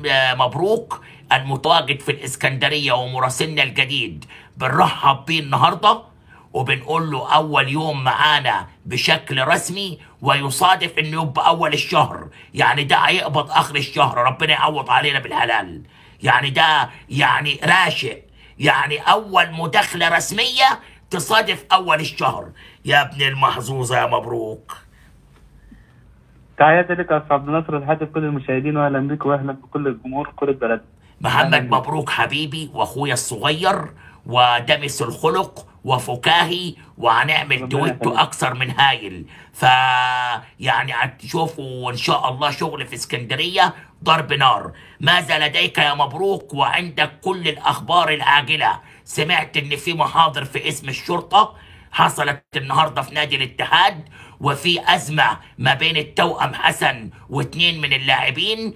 آه، مبروك المتواجد في الاسكندريه ومراسلنا الجديد بنرحب بيه النهارده وبنقول له اول يوم معانا بشكل رسمي ويصادف انه يبقى اول الشهر يعني ده هيقبض اخر الشهر ربنا يعوض علينا بالحلال يعني ده يعني راشق يعني اول مداخله رسميه تصادف اول الشهر يا ابن المحظوظه يا مبروك تحياتي لك يا استاذ عبد الناصر وتحياتي لكل المشاهدين واهلا بك واهلا بكل الجمهور كرة بلد محمد أهلاً بك. مبروك حبيبي واخويا الصغير ودمس الخلق وفكاهي وهنعمل ربنا دويتو يخليك. اكثر من هايل ف يعني هتشوفوا ان شاء الله شغل في اسكندريه ضرب نار ماذا لديك يا مبروك وعندك كل الاخبار العاجله سمعت ان في محاضر في اسم الشرطه حصلت النهارده في نادي الاتحاد وفي أزمة ما بين التوأم حسن واثنين من اللاعبين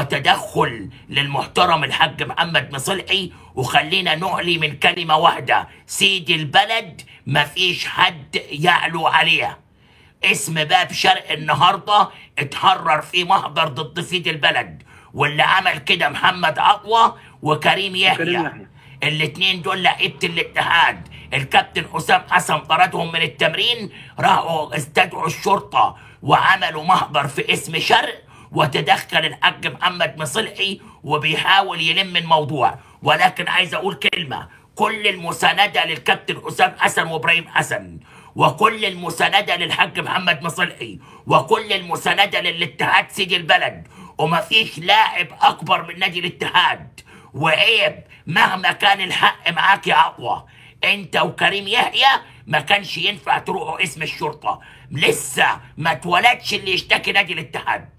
وتدخل للمحترم الحاج محمد مصلحي وخلينا نعلي من كلمة واحدة سيد البلد مفيش حد يعلو عليه اسم باب شرق النهارده اتحرر في محضر ضد سيد البلد واللي عمل كده محمد عطوة وكريم يحيى وكريم يحيى. الاتنين دول لعيبه الاتحاد الكابتن حسام حسن طردهم من التمرين راحوا استدعوا الشرطه وعملوا محضر في اسم شرق وتدخل الحاج محمد مصلحي وبيحاول يلم الموضوع ولكن عايز اقول كلمه كل المسانده للكابتن حسام حسن وابراهيم حسن وكل المسانده للحاج محمد مصلحي وكل المسانده للاتحاد سيدي البلد ومفيش لاعب اكبر من نادي الاتحاد وعيب مهما كان الحق معاك يا اقوى انت وكريم يحيى ما كانش ينفع تروحوا اسم الشرطه لسه ما اتولدش اللي يشتكي نادي الاتحاد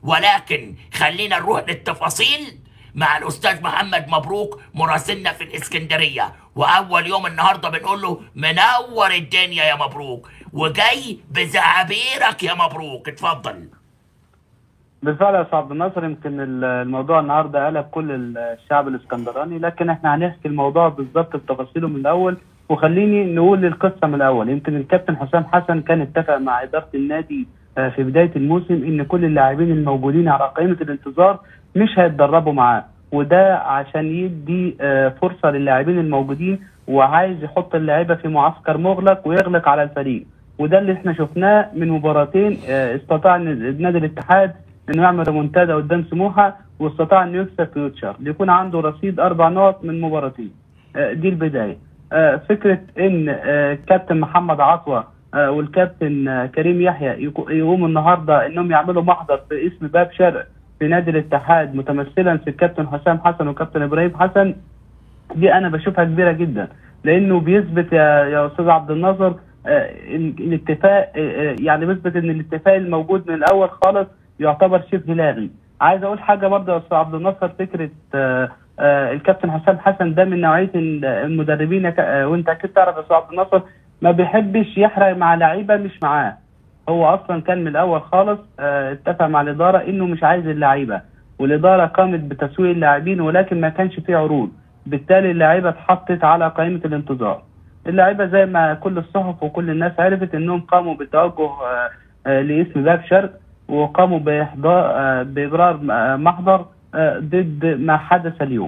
ولكن خلينا نروح للتفاصيل مع الاستاذ محمد مبروك مراسلنا في الاسكندريه واول يوم النهارده بنقول له منور الدنيا يا مبروك وجاي بزعابيرك يا مبروك اتفضل بالفعل يا استاذ عبد الناصر يمكن ال- الموضوع النهارده قلب كل الشعب الاسكندراني لكن احنا هنحكي الموضوع بالظبط بتفاصيله من الاول وخليني نقول القصه من الاول يمكن الكابتن حسام حسن كان اتفق مع اداره النادي آه، في بدايه الموسم ان كل اللاعبين الموجودين على قائمه الانتظار مش هيتدربوا معاه وده عشان يدي آه، فرصه للاعبين الموجودين وعايز يحط اللعيبه في معسكر مغلق ويغلق على الفريق وده اللي احنا شفناه من مباراتين آه، استطاع إن نادي الاتحاد انه يعمل ريمونتادا قدام سموحه واستطاع انه يكسب فيوتشر ليكون عنده رصيد اربع نقط من مباراتين آه، دي البدايه آه، فكره ان آه، الكابتن محمد عطوه آه، والكابتن آه، كريم يحيى يقو- يقوموا النهارده انهم يعملوا محضر في اسم باب شرق في نادي الاتحاد متمثلا في الكابتن حسام حسن والكابتن ابراهيم حسن دي انا بشوفها كبيره جدا لانه بيثبت يا يا استاذ عبد الناصر آه، ال- الاتفاق آه، آه، يعني بيثبت ان الاتفاق الموجود من الاول خالص يعتبر شبه لاغي عايز اقول حاجه برضه يا استاذ عبد الناصر فكره آه، آه، الكابتن حسام حسن ده من نوعيه ال- المدربين يا ك- آه، وانت اكيد تعرف يا استاذ عبد الناصر ما بيحبش يحرق مع لعيبه مش معاه هو اصلا كان من الاول خالص آه، اتفق مع الاداره انه مش عايز اللعيبه والاداره قامت بتسويق اللاعبين ولكن ما كانش فيه عروض بالتالي اللعيبه اتحطت على قائمه الانتظار اللعيبه زي ما كل الصحف وكل الناس عرفت انهم قاموا بالتوجه آه، آه، لاسم باب شرق وقاموا باحضار آه، باجراء آه، محضر آه، ضد ما حدث اليوم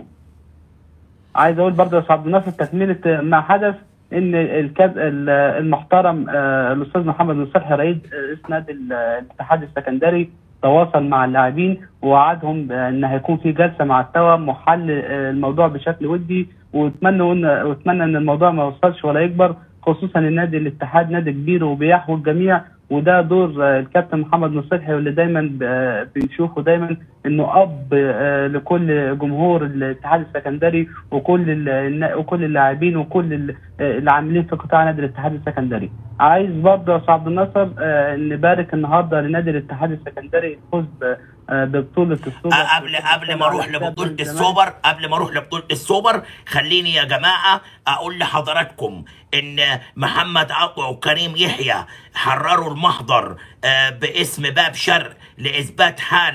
عايز اقول برضه يا استاذ عبد الناصر تكمله ما حدث ان الكاب ال- المحترم آه، الاستاذ محمد مصلحي رئيس رئيس نادي ال- الاتحاد السكندري تواصل مع اللاعبين ووعدهم ان هيكون في جلسه مع التوأم وحل آه، الموضوع بشكل ودي واتمنى ان واتمنى ان الموضوع ما يوصلش ولا يكبر خصوصا النادي الاتحاد نادي كبير وبيحوي الجميع وده دور آه، الكابتن محمد مصلحي واللي دايما ب- آه، بنشوفه دايما انه اب آه، لكل جمهور الاتحاد السكندري وكل ال- النا- وكل اللاعبين وكل ال- آه، العاملين في قطاع نادي الاتحاد السكندري. عايز برضه يا استاذ عبد الناصر آه، نبارك النهارده لنادي الاتحاد السكندري الفوز ب- آه، ببطوله السوبر أه، قبل قبل ما اروح لبطوله السوبر قبل ما اروح لبطوله السوبر خليني يا جماعه اقول لحضراتكم ان محمد عطوة وكريم يحيى حرروا المحضر آه، باسم باب شرق لاثبات حاله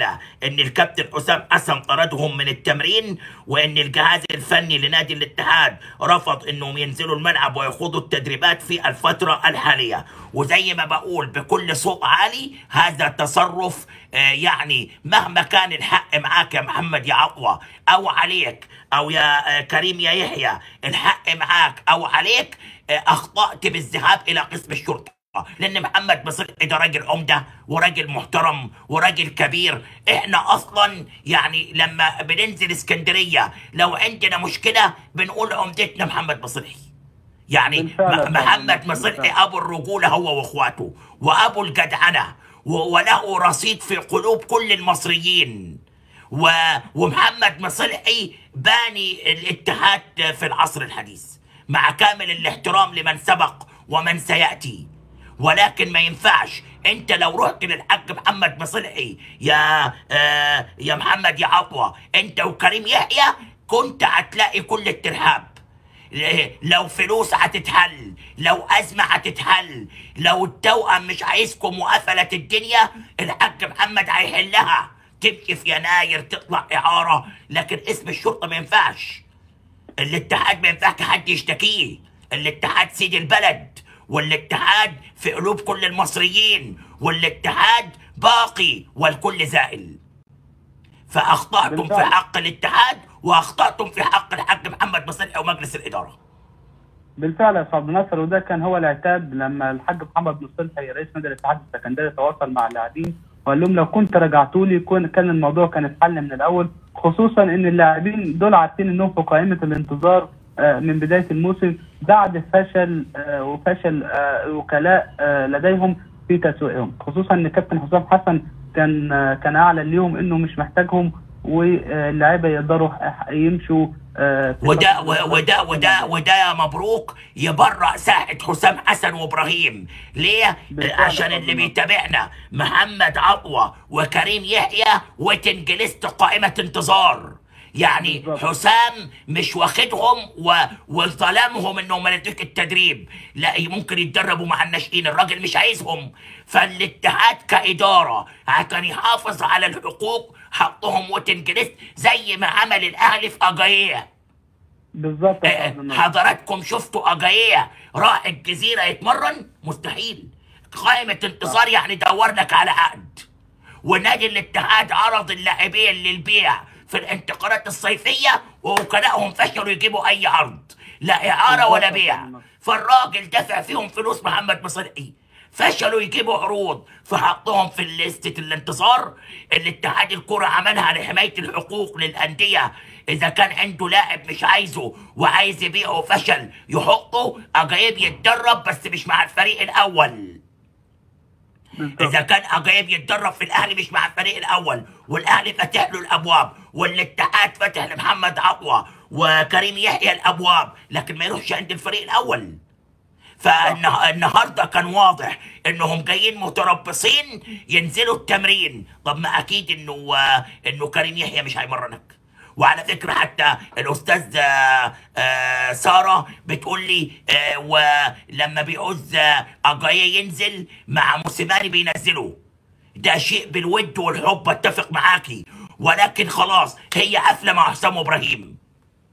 ان الكابتن حسام حسن طردهم من التمرين وان الجهاز الفني لنادي الاتحاد رفض انهم ينزلوا الملعب ويخوضوا التدريبات في الفتره الحاليه وزي ما بقول بكل صوت عالي هذا تصرف آه، يعني مهما كان الحق معاك يا محمد يا عطوه او عليك او يا آه، كريم يا يحيى الحق معاك او عليك آه، اخطات بالذهاب الى قسم الشرطه لان محمد بصدقي ده راجل عمده وراجل محترم وراجل كبير احنا اصلا يعني لما بننزل اسكندريه لو عندنا مشكله بنقول عمدتنا محمد بصدقي يعني بالفعل. م- محمد مصلحي ابو الرجوله هو واخواته وابو الجدعنه و- وله رصيد في قلوب كل المصريين و... ومحمد مصلحي باني الاتحاد في العصر الحديث مع كامل الاحترام لمن سبق ومن سياتي ولكن ما ينفعش انت لو رحت للحاج محمد مصلحي يا آه يا محمد يا عطوه انت وكريم يحيى كنت هتلاقي كل الترحاب لو فلوس هتتحل لو أزمة هتتحل لو التوأم مش عايزكم وقفلت الدنيا الحاج محمد هيحلها تمشي في يناير تطلع إعارة لكن اسم الشرطة ما ينفعش الاتحاد ما ينفعش حد يشتكيه الاتحاد سيد البلد والاتحاد في قلوب كل المصريين والاتحاد باقي والكل زائل فأخطأتم في بالفعل. حق الاتحاد وأخطأتم في حق الحاج محمد مصلحي ومجلس الإدارة بالفعل يا استاذ عبد الناصر وده كان هو العتاب لما الحاج محمد مصلحي رئيس نادي الاتحاد السكندري تواصل مع اللاعبين وقال لهم لو كنت رجعتوا لي كون كان الموضوع كان اتحل من الاول خصوصا ان اللاعبين دول عارفين انهم في قائمه الانتظار آه، من بدايه الموسم بعد فشل آه، وفشل آه، وكلاء آه، لديهم في تسويقهم خصوصا ان كابتن حسام حسن كان آه، كان اعلن ليهم انه مش محتاجهم واللاعيبه يقدروا يمشوا آه، في وده خط- و- وده وده وده يا مبروك يبرأ ساحة حسام حسن وابراهيم ليه؟ بالفعل عشان طبعاً. اللي بيتابعنا محمد عطوة وكريم يحيى وتنجلست قائمة انتظار يعني بالظبط. حسام مش واخدهم و... وظلمهم انهم ما ندوك التدريب لا ممكن يتدربوا مع الناشئين الراجل مش عايزهم فالاتحاد كإدارة كان يحافظ على الحقوق حطهم وتنجلست زي ما عمل الاهلي في اجاييه بالظبط يا آه، أستاذ الناصر. حضراتكم شفتوا اجاييه راح الجزيره يتمرن مستحيل قائمه انتظار يعني دور لك على عقد ونادي الاتحاد عرض اللاعبين للبيع في الانتقالات الصيفيه ووكلائهم فشلوا يجيبوا اي عرض لا اعاره ولا بالظبط يا بيع أستاذ الناصر. فالراجل دفع فيهم فلوس محمد مصلحي فشلوا يجيبوا عروض فحطهم في لستة الانتصار الاتحاد الكرة عملها لحماية الحقوق للأندية إذا كان عنده لاعب مش عايزه وعايز يبيعه فشل يحطه أجايب يتدرب بس مش مع الفريق الأول بالظبط. اذا كان اجايب يتدرب في الاهلي مش مع الفريق الاول والاهلي فاتح له الابواب والاتحاد فاتح لمحمد عطوه وكريم يحيى الابواب لكن ما يروحش عند الفريق الاول فالنهارده كان واضح انهم جايين متربصين ينزلوا التمرين طب ما اكيد انه آه، انه كريم يحيى مش هيمرنك وعلى فكره حتى الاستاذ آه، آه، ساره بتقول لي آه، ولما بيعوز آه، اجاييه ينزل مع موسيماني بينزله ده شيء بالود والحب اتفق معاكي ولكن خلاص هي قافله مع حسام ابراهيم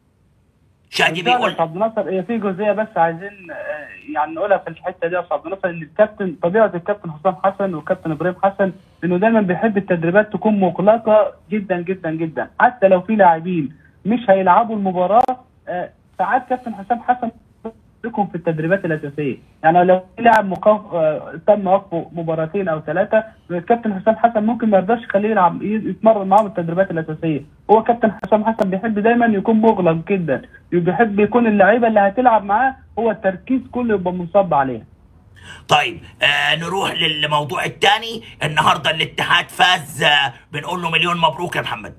شادي بالفعل بيقول يا أستاذ عبد الناصر هي في جزئيه بس عايزين آه، يعني نقولها في الحته دي يا استاذ عبد الناصر ان الكابتن طبيعه الكابتن حسام حسن والكابتن ابراهيم حسن انه دايما بيحب التدريبات تكون مغلقه جدا جدا جدا حتى لو في لاعبين مش هيلعبوا المباراه آه، ساعات كابتن حسام حسن يكون في التدريبات الاساسيه يعني لو في لاعب مقاف آه، تم وقفه مباراتين او ثلاثه الكابتن حسام حسن ممكن ما يرضاش يخليه يلعب يتمرن معاهم التدريبات الاساسيه هو كابتن حسام حسن بيحب دايما يكون مغلق جدا بيحب يكون اللعيبه اللي هتلعب معاه هو التركيز كله يبقى منصب عليها طيب آه نروح للموضوع الثاني النهارده الاتحاد فاز آه بنقول له مليون مبروك يا محمد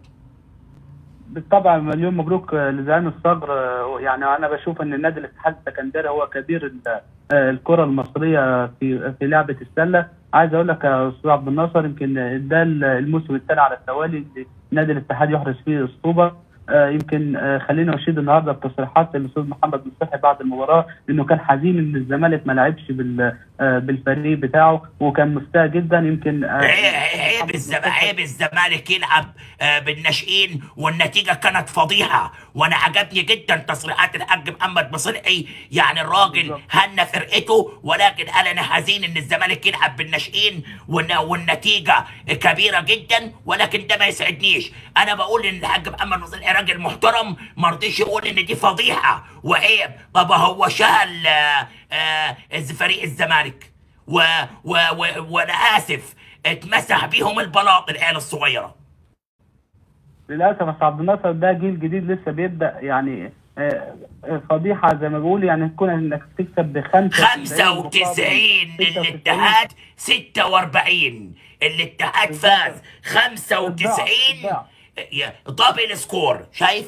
بالطبع مليون مبروك آه، لزعيم الصقر آه، يعني انا بشوف ان النادي الاتحاد السكندري هو كبير ال- آه، الكره المصريه في في لعبه السله عايز اقول لك يا استاذ عبد الناصر يمكن ده الموسم الثاني على التوالي اللي نادي الاتحاد يحرز فيه اسطوبه آه، يمكن آه، خلينا اشيد النهارده بتصريحات الاستاذ محمد مصلحي بعد المباراه انه كان حزين ان الزمالك ما لعبش بال- آه، بالفريق بتاعه وكان مستاء جدا يمكن آه، هي هي عيب الزم... عيب الزمالك يلعب آه، بالناشئين والنتيجه كانت فضيحه وانا عجبني جدا تصريحات الحاج محمد مصلحي يعني الراجل بالظبط. هنى فرقته ولكن قال انا حزين ان الزمالك يلعب بالناشئين والن... والنتيجه كبيره جدا ولكن ده ما يسعدنيش انا بقول ان الحاج محمد مصلحي راجل محترم ما رضيش يقول ان دي فضيحه وعيب طب هو شهل آه، آه، فريق الزمالك و... و... و... وانا اسف اتمسح بيهم البلاط العيال الصغيره للاسف يا عبد الناصر ده جيل جديد لسه بيبدا يعني آه، آه، فضيحه زي ما بيقول يعني تكون انك تكسب ب 95 للاتحاد 46 الاتحاد فاز 95 إبداع. يا- دبل سكور شايف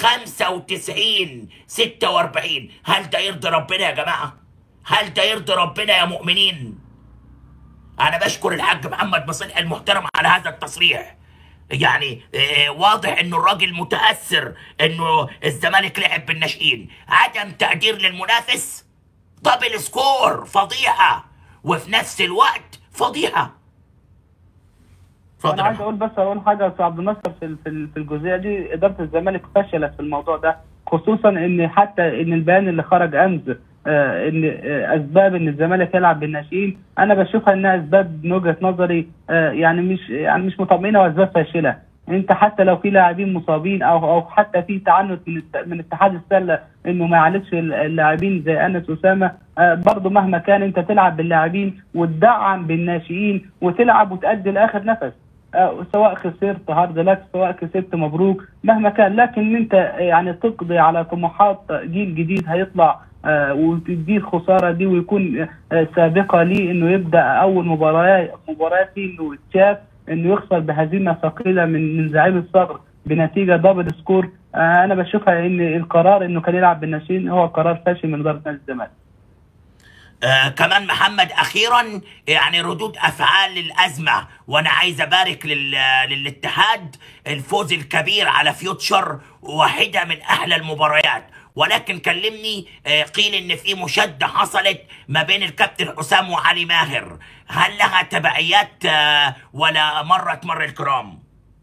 95 46 هل ده يرضي ربنا يا جماعه هل ده يرضي ربنا يا مؤمنين انا بشكر الحاج محمد مصلح المحترم على هذا التصريح يعني آه، واضح انه الراجل متاثر انه الزمالك لعب بالناشئين عدم تقدير للمنافس دبل سكور فضيحه وفي نفس الوقت فضيحه اتفضل انا يا عايز محمد. اقول بس اقول حاجه يا استاذ عبد الناصر في ال- في ال- في الجزئيه دي اداره الزمالك فشلت في الموضوع ده خصوصا ان حتى ان البيان اللي خرج امس آه، ان آه، اسباب ان الزمالك يلعب بالناشئين انا بشوفها انها اسباب من وجهه نظري آه، يعني مش يعني مش مطمئنه واسباب فاشله انت حتى لو في لاعبين مصابين او او حتى في تعنت من الت- من اتحاد السله انه ما يعالجش ال- اللاعبين زي انس اسامه آه، برضه مهما كان انت تلعب باللاعبين وتدعم بالناشئين وتلعب وتأدي لاخر نفس آه، سواء خسرت هارد لك سواء كسبت مبروك مهما كان لكن انت يعني تقضي على طموحات جيل جديد هيطلع آه، وتديه الخساره دي ويكون آه، سابقه ليه انه يبدا اول مباراه مباراه فيه انه يتشاف انه يخسر بهزيمه ثقيله من من زعيم الصقر بنتيجه دبل سكور آه، انا بشوفها ان القرار انه كان يلعب بالناشئين هو قرار فاشل من اداره نادي الزمالك آه كمان محمد اخيرا يعني ردود افعال للازمه وانا عايز ابارك لل... للاتحاد الفوز الكبير على فيوتشر واحده من احلى المباريات ولكن كلمني آه قيل ان في مشاده حصلت ما بين الكابتن حسام وعلي ماهر هل لها تبعيات آه ولا مرت مر الكرام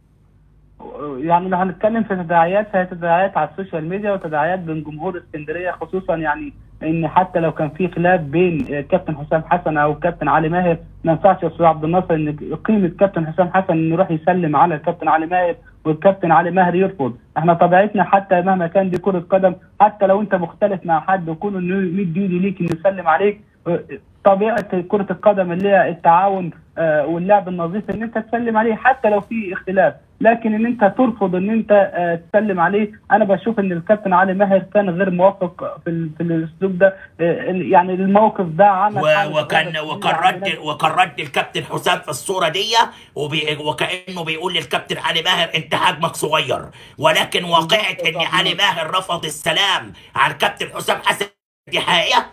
يعني لو هنتكلم في تداعيات فهي تداعيات على السوشيال ميديا وتداعيات بين جمهور اسكندريه خصوصا يعني ان حتى لو كان في خلاف بين آه، كابتن حسام حسن او كابتن علي ماهر ما ينفعش يا استاذ عبد الناصر ان قيمه كابتن حسام حسن انه يروح يسلم على الكابتن علي ماهر والكابتن علي ماهر يرفض احنا طبيعتنا حتى مهما كان دي كره قدم حتى لو انت مختلف مع حد وكون انه يمد ايده ليك انه يسلم عليك آه، طبيعه كره القدم اللي هي التعاون آه، واللعب النظيف ان انت تسلم عليه حتى لو في اختلاف لكن ان انت ترفض ان انت آه، تسلم عليه انا بشوف ان الكابتن علي ماهر كان غير موفق في ال- في الاسلوب ده آه، ال- يعني الموقف ده عمل و- حالة وكان غضب وكان كبير رد عندنا. وكان رد الكابتن حسام في الصوره دي وبي وكانه بيقول للكابتن علي ماهر انت حجمك صغير ولكن واقعه ان بالظبط. علي ماهر رفض السلام على الكابتن حسام حسن دي حقيقه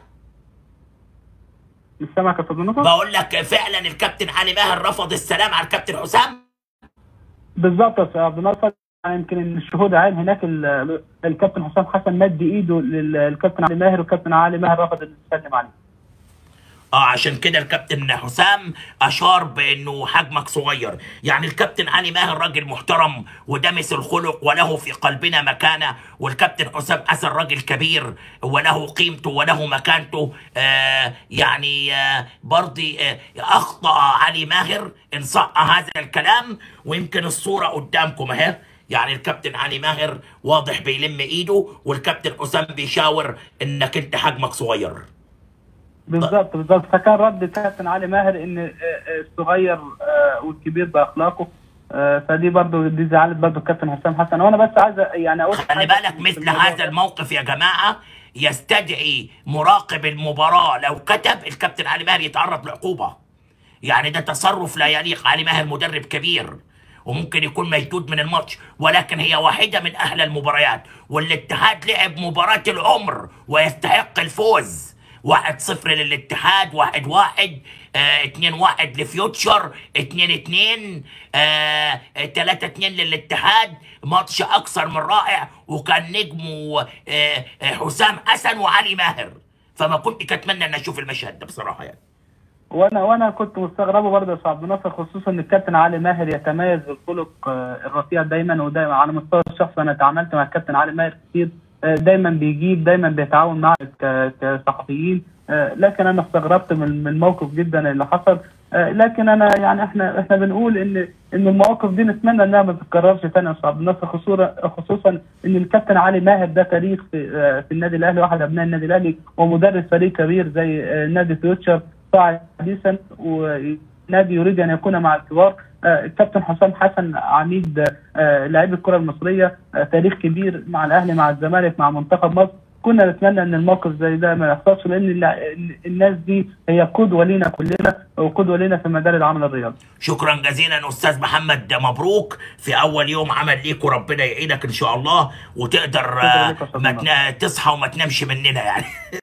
مش سامعك يا استاذ نصر؟ بقول لك فعلا الكابتن علي ماهر رفض السلام على الكابتن حسام بالظبط يا استاذ عبد الناصر يعني يمكن ان الشهود عين هناك ال- الكابتن حسام حسن مد ايده للكابتن علي ماهر والكابتن علي ماهر رفض انه يسلم عليه اه عشان كده الكابتن حسام اشار بانه حجمك صغير يعني الكابتن علي ماهر راجل محترم ودمس الخلق وله في قلبنا مكانه والكابتن حسام حسن راجل كبير وله قيمته وله مكانته آه يعني آه برضي آه اخطا علي ماهر ان صح هذا الكلام ويمكن الصوره قدامكم اهي يعني الكابتن علي ماهر واضح بيلم ايده والكابتن حسام بيشاور انك انت حجمك صغير بالظبط بالظبط فكان رد الكابتن علي ماهر ان آه، آه، الصغير آه، والكبير باخلاقه آه، فدي برضو دي زعلت برضو الكابتن حسام حسن وانا بس عايز يعني اقول خلي حاجة بالك في مثل الموضوع هذا ده. الموقف يا جماعة يستدعي مراقب المباراة لو كتب الكابتن علي ماهر يتعرض لعقوبة يعني ده تصرف لا يليق علي ماهر مدرب كبير وممكن يكون ميتود من الماتش ولكن هي واحدة من أحلى المباريات والاتحاد لعب مباراة العمر ويستحق الفوز واحد صفر للاتحاد واحد واحد اه اتنين واحد لفيوتشر اتنين اتنين اه تلاتة اتنين للاتحاد ماتش اكثر من رائع وكان نجمه اه اه حسام حسن وعلي ماهر فما كنت اتمنى ان اشوف المشهد ده بصراحة يعني وانا وانا كنت مستغربه برضه يا استاذ عبد الناصر خصوصا ان الكابتن علي ماهر يتميز بالخلق آه، الرفيع دايما ودايما على مستوى الشخص انا تعاملت مع الكابتن علي ماهر كتير آه، دايما بيجيب دايما بيتعاون معنا ك- كصحفيين آه، لكن انا استغربت من من الموقف جدا اللي حصل آه، لكن انا يعني احنا احنا بنقول ان ان المواقف دي نتمنى انها ما تتكررش تاني يا استاذ عبد الناصر خصوصا خصوصا ان الكابتن علي ماهر ده تاريخ في آه، في النادي الاهلي واحد ابناء النادي الاهلي ومدرب فريق كبير زي آه، نادي فيوتشر صاعد حديثا ونادي يريد ان يكون مع الكبار آه، الكابتن حسام حسن عميد آه، لاعبي الكره المصريه آه، تاريخ كبير مع الاهلي مع الزمالك مع منتخب مصر كنا نتمنى ان الموقف زي ده ما يحصلش لان الل- الناس دي هي قدوه لينا كلنا وقدوه لينا في مجال العمل الرياضي شكرا جزيلا استاذ محمد مبروك في اول يوم عمل ليك وربنا يعينك ان شاء الله وتقدر شكرا آه، لك يا أستاذ ما محمد. تنا- تصحى وما تنامش مننا يعني